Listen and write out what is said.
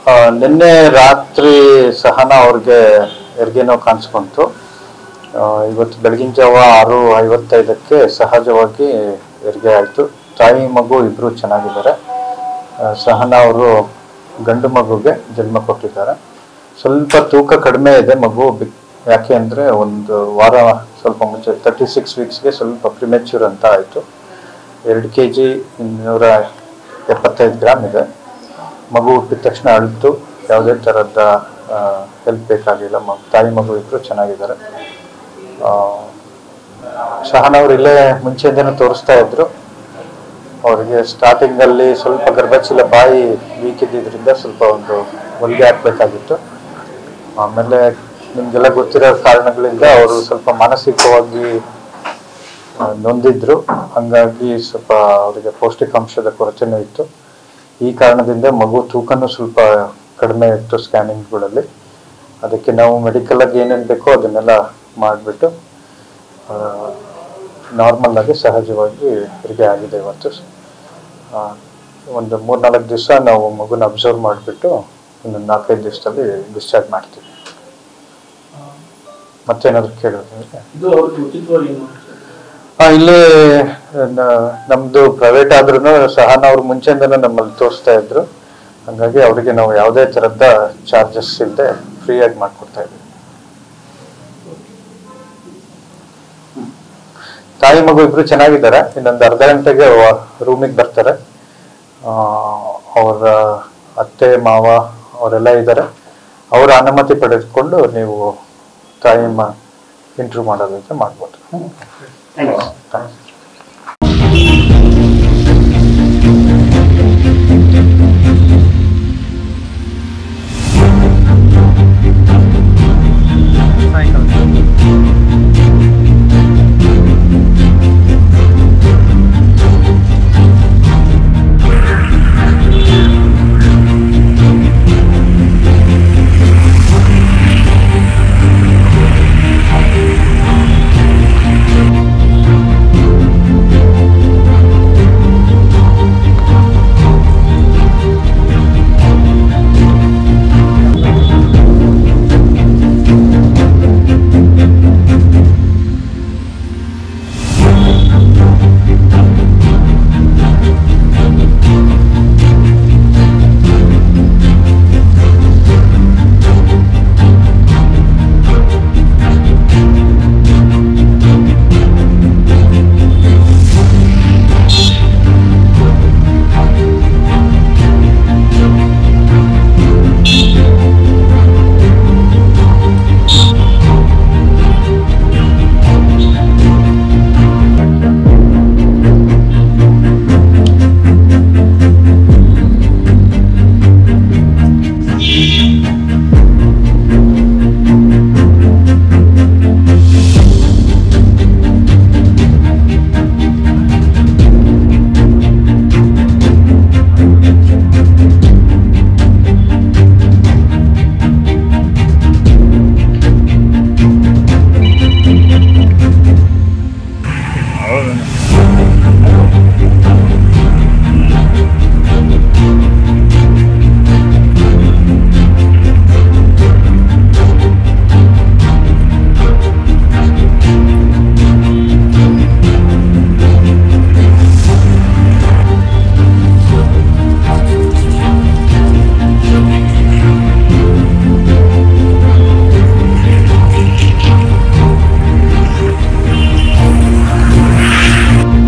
ಆ, ನಿನ್ನೆ ರಾತ್ರಿ ಸಹನ ಅವ್ರಿಗೆ ಹೆರಿಗೆ ನೋವು ಕಾಣಿಸ್ಕೊಂತು ಆ, ಇವತ್ತು ಬೆಳಗಿನ ಜಾವ ಆರು ಐವತ್ತೈದಕ್ಕೆ ಸಹಜವಾಗಿ ಹೆರಿಗೆ ಆಯಿತು ತಾಯಿ ಮಗು ಇಬ್ಬರು ಚೆನ್ನಾಗಿದ್ದಾರೆ ಆ, ಸಹನ ಅವರು ಗಂಡು ಮಗುಗೆ ಜನ್ಮ ಕೊಟ್ಟಿದ್ದಾರೆ ಸ್ವಲ್ಪ ತೂಕ ಕಡಿಮೆ ಇದೆ ಮಗು ಬಿ- ಯಾಕೆ ಅಂದರೆ ಒಂದು ವಾರ ಸ್ವಲ್ಪ ಮುಂಚೆ ತರ್ಟಿ ಸಿಕ್ಸ್ ವೀಕ್ಸ್ಗೆ ಸ್ವಲ್ಪ ಪ್ರಿಮೆಚ್ಯೂರ್ ಅಂತ ಆಯಿತು ಎರಡು ಕೆ ಜಿ ಇನ್ನೂರ ಎಪ್ಪತ್ತೈದು ಗ್ರಾಮ್ ಇದೆ ಮಗು ಹುಟ್ಟಿದ ತಕ್ಷಣ ಅಳ್ತು ಯಾವುದೇ ಥರದ ಹೆಲ್ಪ್ ಬೇಕಾಗಿಲ್ಲ ಮ ತಾಯಿ ಮಗು ಇಬ್ಬರು ಚೆನ್ನಾಗಿದ್ದಾರೆ ಆ, ಶಹನ್ ಅವ್ರು ಇಲ್ಲೇ ಮುಂಚೆಯಿಂದನೂ ತೋರಿಸ್ತಾ ಇದ್ರು ಅವರಿಗೆ ಸ್ಟಾರ್ಟಿಂಗ್ ಅಲ್ಲಿ ಸ್ವಲ್ಪ ಗರ್ಭಚೀಲ ಬಾಯಿ ವೀಕ್ ಇದ್ದಿದ್ರಿಂದ ಸ್ವಲ್ಪ ಒಂದು ಹೊಲಿಗೆ ಹಾಕ್ಬೇಕಾಗಿತ್ತು ಆಮೇಲೆ ನಿಮ್ಗೆಲ್ಲ ಗೊತ್ತಿರೋ ಕಾರಣಗಳಿಂದ ಅವರು ಸ್ವಲ್ಪ ಮಾನಸಿಕವಾಗಿ ಆ, ನೊಂದಿದ್ರು ಹಂಗಾಗಿ ಸ್ವಲ್ಪ ಅವರಿಗೆ ಪೌಷ್ಟಿಕಾಂಶದ ಕೊರತೆನೂ ಇತ್ತು ಈ ಕಾರಣದಿಂದ ಮಗು ತೂಕನೂ ಸ್ವಲ್ಪ ಕಡಿಮೆ ಇತ್ತು ಸ್ಕ್ಯಾನಿಂಗ್ಗಳಲ್ಲಿ ಅದಕ್ಕೆ ನಾವು ಮೆಡಿಕಲ್ ಆಗಿ ಏನೇನು ಬೇಕೋ ಅದನ್ನೆಲ್ಲ ಮಾಡಿಬಿಟ್ಟು ನಾರ್ಮಲ್ ಆಗಿ ಸಹಜವಾಗಿ ಹೆರಿಗೆ ಆಗಿದೆ ಇವತ್ತು ಆ, ಒಂದು ಮೂರ್ನಾಲ್ಕು ದಿವಸ ನಾವು ಮಗುನ ಅಬ್ಸರ್ವ್ ಮಾಡಿಬಿಟ್ಟು ಒಂದು ನಾಲ್ಕೈದು ದಿವಸದಲ್ಲಿ ಡಿಸ್ಚಾರ್ಜ್ ಮಾಡ್ತೀವಿ ಮತ್ತೇನಾದ್ರು ಕೇಳೋದು ಇದು ಅವ್ರಿಗೆ ಉಚಿತವಾಗಿ ಏನು ಮಾಡ್ತಾರೆ? ಆ, ಇಲ್ಲಿ ನ- ನಮ್ದು ಪ್ರೈವೇಟ್ ಆದ್ರೂ ಸಹನ ಅವ್ರು ಮುಂಚೆಯಿಂದನೂ ನಮ್ಮಲ್ಲಿ ತೋರಿಸ್ತಾ ಇದ್ರು ಹಂಗಾಗಿ ಅವರಿಗೆ ನಾವು ಯಾವುದೇ ತರದ ಚಾರ್ಜಸ್ ಇಲ್ಲದೆ ಫ್ರೀಯಾಗಿ ಮಾಡ್ಕೊಡ್ತಾ ಇದ್ವಿ ತಾಯಿ ಮಗು ಇಬ್ರು ಚೆನ್ನಾಗಿದ್ದಾರೆ ಇನ್ನೊಂದು ಅರ್ಧ ಗಂಟೆಗೆ ರೂಮಿಗೆ ಬರ್ತಾರೆ ಆ, ಅವರ ಅತ್ತೆ ಮಾವ ಅವರೆಲ್ಲ ಇದ್ದಾರೆ ಅವರ ಅನುಮತಿ ಪಡೆದುಕೊಂಡು ನೀವು ತಾಯಿ ಮ ಇಂಟ್ರ್ಯೂ ಮಾಡೋದಂತೆ ಮಾಡ್ಬೋದು Thanks. ಥ್ಯಾಂಕ್ಸ್